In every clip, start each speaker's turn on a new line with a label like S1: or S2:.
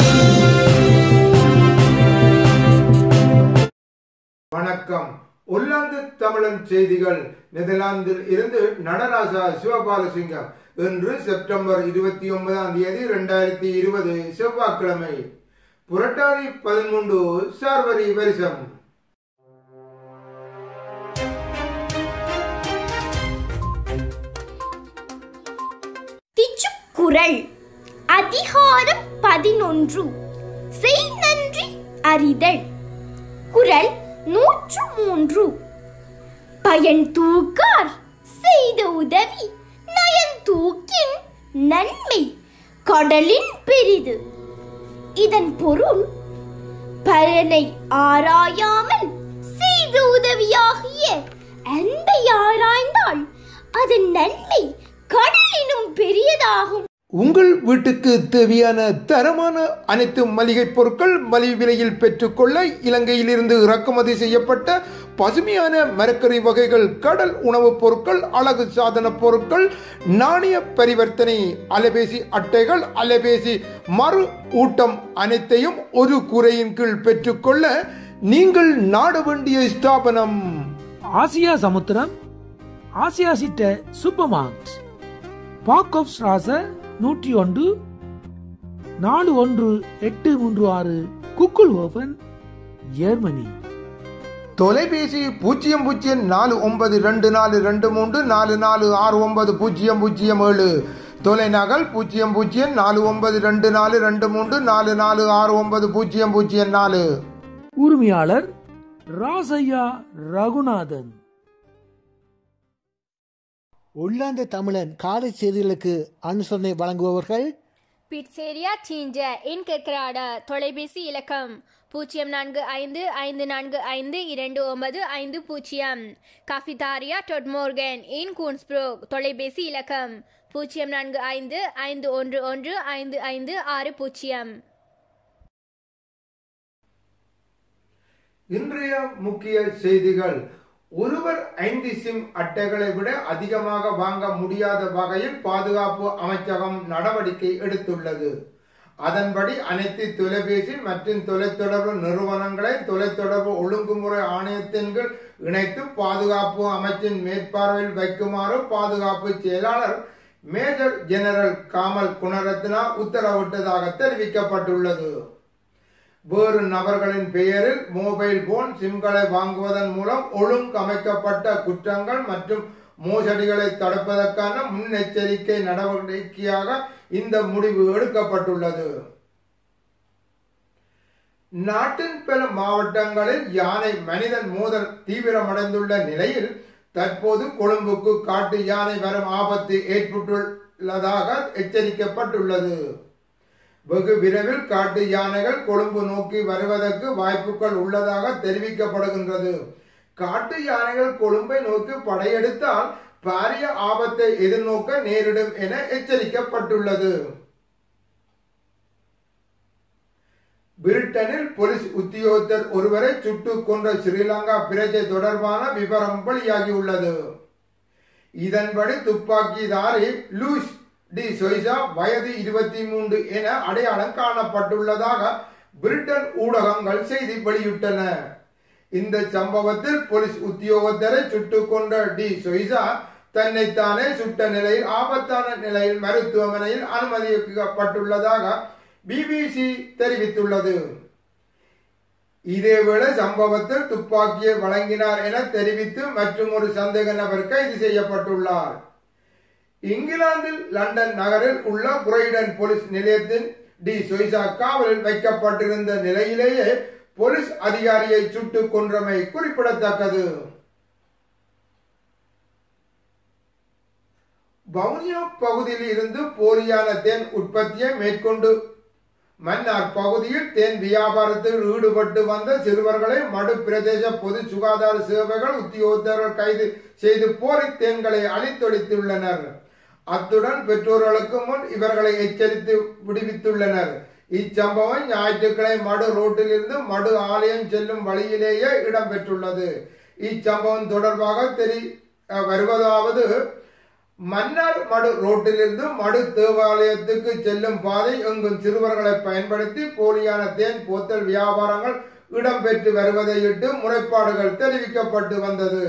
S1: வணக்கம் ஒல்லாந்து தமிழன் செய்திகள் நெதர்லாந்தில் இருந்து நடராஜா சிவபாலசிங்கம் இன்று செப்டம்பர் இருபத்தி ஒன்பதாம் தேதி இரண்டாயிரத்தி இருபது செவ்வாய்க்கிழமை புரட்டாதி பதிமூன்று சார்வரி வருஷம்
S2: திச்சுக்குறள் அதிகாரம் பதினொன்று செய் நன்றி அறிதல் குறள் நூற்று மூன்று பயன் தூக்கார் செய்த உதவி நயன் தூக்கின் நன்மை கடலின் பெரிது இதன் பொருள் பலனை ஆராயாமல் செய்த உதவியாகிய அன்பை ஆராய்ந்தால் அதன் நன்மை கடலினும் பெரியதாகும்
S1: உங்கள் வீட்டுக்கு தேவையான தரமான அனைத்து மளிகை பொருட்கள் மலிவு விலையில் பெற்றுக்கொள்ள இலங்கையிலிருந்து இறக்குமதி செய்யப்பட்ட பசுமையான மரக்கறி வகைகள் கடல் உணவுப் பொருட்கள் அழகு சாதன பொருட்கள் நாணய பரிவர்த்தனை அலைபேசி அட்டைகள் அலைபேசி மறு ஊட்டம் அனைத்தையும் ஒரு கூரையின் கீழ் பெற்றுக்கொள்ள நீங்கள் நாட வேண்டிய ஸ்தாபனம்
S3: ஆசியா சமுத்திரம் ஆசியா சிட்ட சூப்பர் மார்க்ஸ் பாக் ஆஃப் ஸ்ராச நூற்றி ஒன்று நாலு ஒன்று எட்டு மூன்று ஆறு குக்குல் ஓபன் ஜெர்மனி
S1: தொலைபேசி பூஜ்ஜியம் பூஜ்ஜியம் நாலு ஒன்பது ரெண்டு நாலு ரெண்டு மூன்று நாலு நாலு ஆறு ஒன்பது பூஜ்ஜியம் பூஜ்ஜியம் ஏழு தொலைநகல் பூஜ்ஜியம் பூஜ்ஜியம் நாலு ஒன்பது ரெண்டு நாலு ரெண்டு மூன்று நாலு நாலு ஆறு ஒன்பது பூஜ்ஜியம் பூஜ்ஜியம் நாலு
S3: உரிமையாளர் ராசையா ரகுநாதன்
S4: உள்ளாந்த தமிழன் காலை செய்திகளுக்கு அனுசரணை வழங்குபவர்கள்
S5: பிட்சேரியா சீஞ்ச இன் கெக்ராட தொலைபேசி இலக்கம் பூஜ்ஜியம் நான்கு ஐந்து ஐந்து நான்கு ஐந்து இரண்டு ஒன்பது ஐந்து பூஜ்ஜியம் காஃபிதாரியா டொட்மோர்கன் இன் கூன்ஸ்ப்ரோக் தொலைபேசி இலக்கம் பூஜ்ஜியம் நான்கு ஐந்து ஐந்து ஒன்று ஒன்று ஐந்து ஐந்து ஆறு பூஜ்ஜியம்
S1: இன்றைய முக்கிய செய்திகள் ஒருவர் ஐந்து சிம் அட்டைகளை விட அதிகமாக வாங்க முடியாத வகையில் பாதுகாப்பு அமைச்சகம் நடவடிக்கை எடுத்துள்ளது அதன்படி அனைத்து தொலைபேசி மற்றும் தொலைத்தொடர்பு நிறுவனங்களை தொலைத்தொடர்பு ஒழுங்குமுறை ஆணையத்தின் கீழ் இணைத்து பாதுகாப்பு அமைச்சின் மேற்பார்வையில் வைக்குமாறு பாதுகாப்பு செயலாளர் மேஜர் ஜெனரல் காமல் குணரத்னா உத்தரவிட்டதாக தெரிவிக்கப்பட்டுள்ளது வேறு நபர்களின் பெயரில் மொபைல் போன் சிம்களை வாங்குவதன் மூலம் ஒழுங்கமைக்கப்பட்ட குற்றங்கள் மற்றும் மோசடிகளை தடுப்பதற்கான முன்னெச்சரிக்கை நடவடிக்கையாக இந்த முடிவு எடுக்கப்பட்டுள்ளது நாட்டின் பல மாவட்டங்களில் யானை மனிதன் மோதல் தீவிரமடைந்துள்ள நிலையில் தற்போது கொழும்புக்கு காட்டு யானை வரும் ஆபத்து ஏற்பட்டுள்ளதாக எச்சரிக்கப்பட்டுள்ளது வெகு விரைவில் காட்டு யானைகள் கொழும்பு நோக்கி வருவதற்கு வாய்ப்புகள் உள்ளதாக தெரிவிக்கப்படுகின்றது காட்டு யானைகள் கொழும்பை நோக்கி படையெடுத்தால் பாரிய ஆபத்தை எதிர்நோக்க நேரிடும் என எச்சரிக்கப்பட்டுள்ளது பிரிட்டனில் போலீஸ் உத்தியோகத்தர் ஒருவரை சுட்டு கொன்ற ஸ்ரீலங்கா பிரஜை தொடர்பான விவரம் வெளியாகியுள்ளது இதன்படி துப்பாக்கிதாரி லூஸ் டி சொய்சா வயது இருபத்தி மூன்று என அடையாளம் காணப்பட்டுள்ளதாக பிரிட்டன் ஊடகங்கள் செய்தி வெளியிட்டன இந்த சம்பவத்தில் போலீஸ் உத்தியோகத்தரை சுட்டுக் கொண்ட டி சொய்சா தன்னைத்தானே சுட்ட நிலையில் ஆபத்தான நிலையில் மருத்துவமனையில் அனுமதிக்கப்பட்டுள்ளதாக பிபிசி தெரிவித்துள்ளது இதேவேளை சம்பவத்தில் துப்பாக்கியை வழங்கினார் என தெரிவித்து மற்றும் ஒரு சந்தேக நபர் கைது செய்யப்பட்டுள்ளார் இங்கிலாந்தில் லண்டன் நகரில் உள்ள குரைடன் போலீஸ் நிலையத்தின் டி சொய்சா காவலில் வைக்கப்பட்டிருந்த நிலையிலேயே போலீஸ் அதிகாரியை சுட்டுக் கொன்றமை குறிப்பிடத்தக்கது வவுனியா பகுதியில் இருந்து போலியான தேன் உற்பத்தியை மேற்கொண்டு மன்னார் பகுதியில் தேன் வியாபாரத்தில் ஈடுபட்டு வந்த சிறுவர்களை மடு பிரதேச பொது சுகாதார சேவைகள் உத்தியோகத்தர்கள் கைது செய்து போலி தேன்களை அழித்தொழித்துள்ளனர் அத்துடன் பெற்றோர்களுக்கு முன் இவர்களை எச்சரித்து விடுவித்துள்ளனர் இச்சம்பவம் ஞாயிற்றுக்கிழமை மடு ரோட்டில் இருந்து மடு ஆலயம் செல்லும் வழியிலேயே இடம்பெற்றுள்ளது இச்சம்பவம் தொடர்பாக தெரி வருவதாவது மன்னார் மடு ரோட்டிலிருந்து மடு தேவாலயத்துக்கு செல்லும் பாதை எங்கும் சிறுவர்களை பயன்படுத்தி போலியான தேன் போத்தல் வியாபாரங்கள் இடம்பெற்று வருவதையிட்டு முறைப்பாடுகள் தெரிவிக்கப்பட்டு வந்தது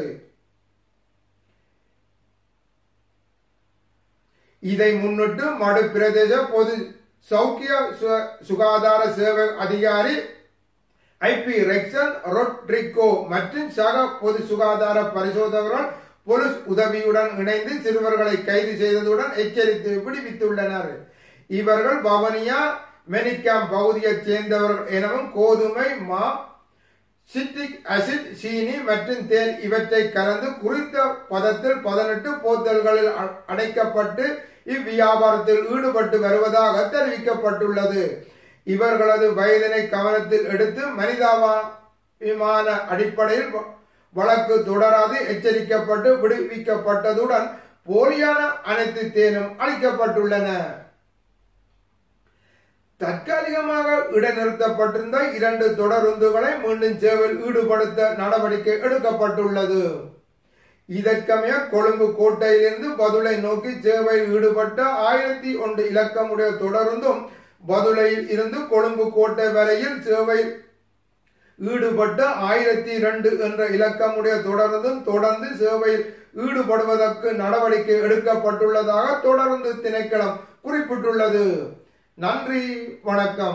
S1: இதை முன்னிட்டு மடு பிரதேச பொது சௌக்கிய சு- சுகாதார சேவை அதிகாரி ஐபி ரெக்சன் ரொட்ரிகோ மற்றும் சக பொது சுகாதார பரிசோதகர்கள் போலீஸ் உதவியுடன் இணைந்து சிறுவர்களை கைது செய்ததுடன் எச்சரித்து விடுவித்துள்ளனர் இவர்கள் பவனியா மெனிகாம் பகுதியைச் சேர்ந்தவர்கள் எனவும் கோதுமை மா சிட்ரிக் அசிட் சீனி மற்றும் தேன் இவற்றை கலந்து குறித்த பதத்தில் பதினெட்டு போத்தல்களில் அ- அடைக்கப்பட்டு இவ்வியாபாரத்தில் ஈடுபட்டு வருவதாக தெரிவிக்கப்பட்டுள்ளது இவர்களது வயதினை கவனத்தில் எடுத்து மனிதாபிமான அடிப்படையில் வ- வழக்கு தொடராது எச்சரிக்கப்பட்டு விடுவிக்கப்பட்டதுடன் போலியான அனைத்து தேனும் அளிக்கப்பட்டுள்ளன தற்காலிகமாக இடைநிறுத்தப்பட்டிருந்த இரண்டு தொடருந்துகளை மீண்டும் சேவையில் ஈடுபடுத்த நடவடிக்கை எடுக்கப்பட்டுள்ளது இதற்கமைய கொழும்பு கோட்டையிலிருந்து பதுளை நோக்கி சேவையில் ஈடுபட்ட ஆயிரத்தி ஒன்று இலக்கமுடைய தொடருந்தும் பதுளையில் இருந்து கொழும்பு கோட்டை வரையில் சேவையில் ஈடுபட்ட ஆயிரத்தி இரண்டு என்ற இலக்கமுடைய தொடர்ந்தும் தொடர்ந்து சேவையில் ஈடுபடுவதற்கு நடவடிக்கை எடுக்கப்பட்டுள்ளதாக தொடர்ந்து திணைக்களம் குறிப்பிட்டுள்ளது நன்றி வணக்கம்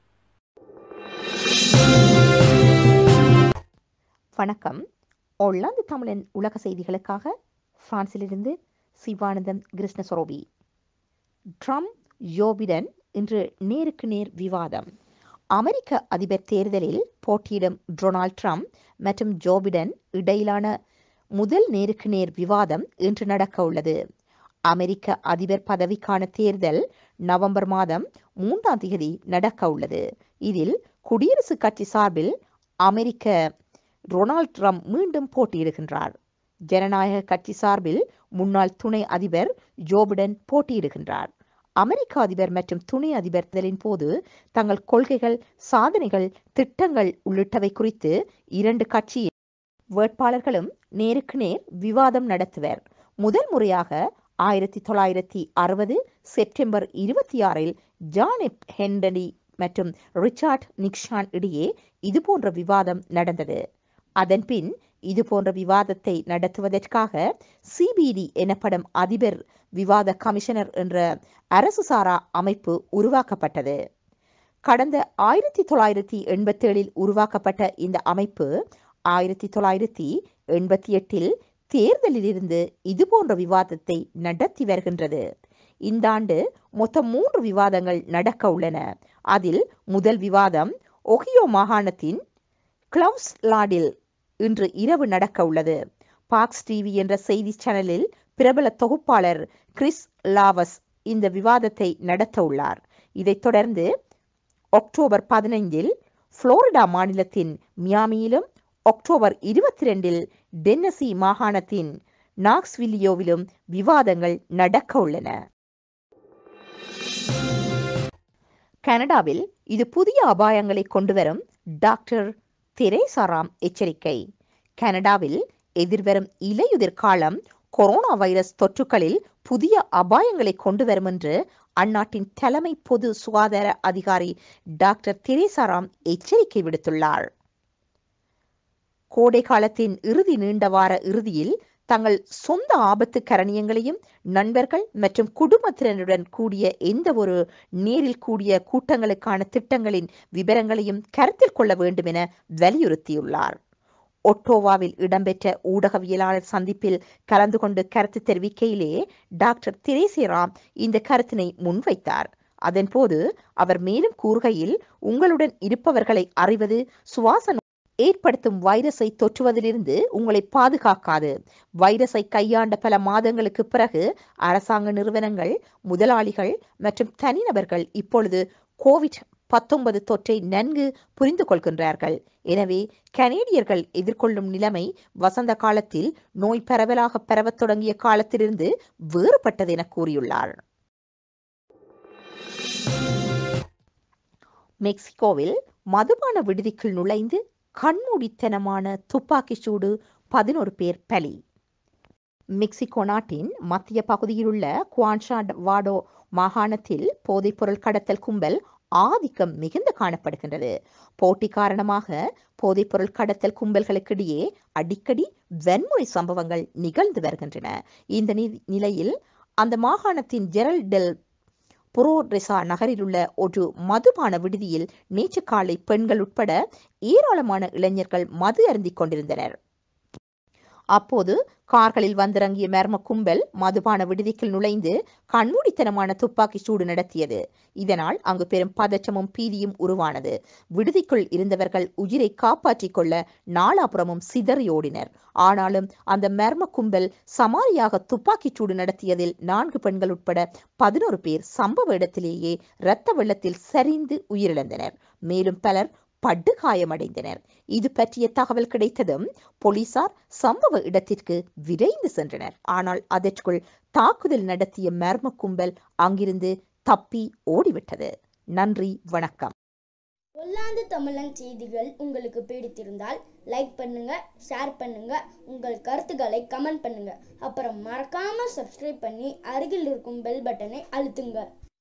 S6: வணக்கம் ஒல்லாந்து தமிழன் உலக செய்திகளுக்காக பிரான்சிலிருந்து சிவானந்தம் கிருஷ்ணஸ்வரூபி ட்ரம்ப் ஜோபிடன் இன்று நேருக்கு நேர் விவாதம் அமெரிக்க அதிபர் தேர்தலில் போட்டியிடும் டொனால்ட் ட்ரம்ப் மற்றும் ஜோபிடன் இடையிலான முதல் நேருக்கு நேர் விவாதம் இன்று நடக்க உள்ளது அமெரிக்க அதிபர் பதவிக்கான தேர்தல் நவம்பர் மாதம் மூன்றாம் தேதி நடக்க உள்ளது இதில் குடியரசுக் கட்சி சார்பில் அமெரிக்க ரொனால்ட் ட்ரம்ப் மீண்டும் போட்டியிடுகின்றார் ஜனநாயக கட்சி சார்பில் முன்னாள் துணை அதிபர் ஜோபிடன் போட்டியிடுகின்றார் அமெரிக்க அதிபர் மற்றும் துணை அதிபர் தேர்தலின் போது தங்கள் கொள்கைகள் சாதனைகள் திட்டங்கள் உள்ளிட்டவை குறித்து இரண்டு கட்சி வேட்பாளர்களும் நேருக்கு நேர் விவாதம் நடத்துவர் முதல் முறையாக ஆயிரத்தி தொள்ளாயிரத்தி அறுபது செப்டம்பர் இருபத்தி ஆறில் ஜான் எப் ஹெண்டனி மற்றும் ரிச்சார்ட் நிக்ஷான் இடையே இதுபோன்ற விவாதம் நடந்தது அதன்பின் இதுபோன்ற விவாதத்தை நடத்துவதற்காக சிபிடி எனப்படும் அதிபர் விவாத கமிஷனர் என்ற அரசு சாரா அமைப்பு உருவாக்கப்பட்டது கடந்த ஆயிரத்தி தொள்ளாயிரத்தி எண்பத்தேழில் உருவாக்கப்பட்ட இந்த அமைப்பு ஆயிரத்தி தொள்ளாயிரத்தி எண்பத்தி எட்டில் தேர்தலிலிருந்து இதுபோன்ற விவாதத்தை நடத்தி வருகின்றது இந்த ஆண்டு மொத்தம் மூன்று விவாதங்கள் நடக்க உள்ளன அதில் முதல் விவாதம் ஒஹியோ மாகாணத்தின் கிளவுஸ் லாடில் இன்று இரவு நடக்க உள்ளது பாக்ஸ் டிவி என்ற செய்தி சேனலில் பிரபல தொகுப்பாளர் கிறிஸ் லாவஸ் இந்த விவாதத்தை நடத்த உள்ளார் இதைத் தொடர்ந்து அக்டோபர் பதினைந்தில் புளோரிடா மாநிலத்தின் மியாமியிலும் அக்டோபர் இருபத்தி ரெண்டில் டென்னசி மாகாணத்தின் நாக்ஸ்வில்லியோவிலும் விவாதங்கள் நடக்க உள்ளன கனடாவில் இது புதிய அபாயங்களை கொண்டுவரும் டாக்டர் தெரேசாராம் எச்சரிக்கை கனடாவில் எதிர்வரும் இலையுதிர் காலம் கொரோனா வைரஸ் தொற்றுகளில் புதிய அபாயங்களை கொண்டு வரும் என்று அந்நாட்டின் தலைமை பொது சுகாதார அதிகாரி டாக்டர் தெரேசாராம் எச்சரிக்கை விடுத்துள்ளார் கோடை காலத்தின் இறுதி நீண்ட வார இறுதியில் தங்கள் சொந்த ஆபத்து கரணியங்களையும் நண்பர்கள் மற்றும் குடும்பத்தினருடன் கூடிய எந்த ஒரு நேரில் கூடிய கூட்டங்களுக்கான திட்டங்களின் விவரங்களையும் கருத்தில் கொள்ள வேண்டும் என வலியுறுத்தியுள்ளார் ஒட்டோவாவில் இடம்பெற்ற ஊடகவியலாளர் சந்திப்பில் கலந்து கொண்டு கருத்து தெரிவிக்கையிலே டாக்டர் திரேசிராம் இந்த கருத்தினை முன்வைத்தார் அதன்போது அவர் மேலும் கூறுகையில் உங்களுடன் இருப்பவர்களை அறிவது சுவாச ஏற்படுத்தும் வைரஸை தொற்றுவதிலிருந்து உங்களை பாதுகாக்காது வைரஸை கையாண்ட பல மாதங்களுக்கு பிறகு அரசாங்க நிறுவனங்கள் முதலாளிகள் மற்றும் தனிநபர்கள் இப்பொழுது கோவிட் பத்தொன்பது தொற்றை நன்கு புரிந்து கொள்கின்றார்கள் எனவே கனேடியர்கள் எதிர்கொள்ளும் நிலைமை வசந்த காலத்தில் நோய் பரவலாக பரவத் தொடங்கிய காலத்திலிருந்து வேறுபட்டது என கூறியுள்ளார் மெக்சிகோவில் மதுபான விடுதிக்குள் நுழைந்து கண்மூடித்தனமான துப்பாக்கிச் சூடு பதினோரு பேர் பலி மெக்சிகோ நாட்டின் மத்திய பகுதியில் உள்ள குவான்ஷா வாடோ மாகாணத்தில் போதைப்பொருள் கடத்தல் கும்பல் ஆதிக்கம் மிகுந்து காணப்படுகின்றது போட்டி காரணமாக போதைப்பொருள் கடத்தல் கும்பல்களுக்கிடையே அடிக்கடி வன்முறை சம்பவங்கள் நிகழ்ந்து வருகின்றன இந்த நி- நிலையில் அந்த மாகாணத்தின் ஜெரல் டெல் புரோரெசா நகரில் உள்ள ஒரு மதுபான விடுதியில் நேற்று காலை பெண்கள் உட்பட ஏராளமான இளைஞர்கள் மது அருந்திக் கொண்டிருந்தனர் அப்போது கார்களில் வந்திறங்கிய மர்ம கும்பல் மதுபான விடுதிக்குள் நுழைந்து கண்மூடித்தனமான துப்பாக்கி சூடு நடத்தியது இதனால் அங்கு பெரும் பதற்றமும் பீதியும் உருவானது விடுதிக்குள் இருந்தவர்கள் உயிரை காப்பாற்றிக் கொள்ள நாலாபுறமும் சிதறி ஓடினர் ஆனாலும் அந்த மர்ம கும்பல் சமாரியாக துப்பாக்கிச் சூடு நடத்தியதில் நான்கு பெண்கள் உட்பட பதினோரு பேர் சம்பவ இடத்திலேயே இரத்த வெள்ளத்தில் சரிந்து உயிரிழந்தனர் மேலும் பலர் படுகாயமடைந்தனர் இது பற்றிய தகவல் கிடைத்ததும் போலீசார் சம்பவ இடத்திற்கு விரைந்து சென்றனர் ஆனால் அதற்குள் தாக்குதல் நடத்திய மர்ம கும்பல் அங்கிருந்து தப்பி ஓடிவிட்டது நன்றி வணக்கம்
S7: ஒல்லாந்து தமிழன் செய்திகள் உங்களுக்கு பிடித்திருந்தால் லைக் பண்ணுங்க ஷேர் பண்ணுங்க உங்கள் கருத்துக்களை கமெண்ட் பண்ணுங்க அப்புறம் மறக்காம சப்ஸ்கிரைப் பண்ணி அருகில் இருக்கும் பெல் பட்டனை அழுத்துங்க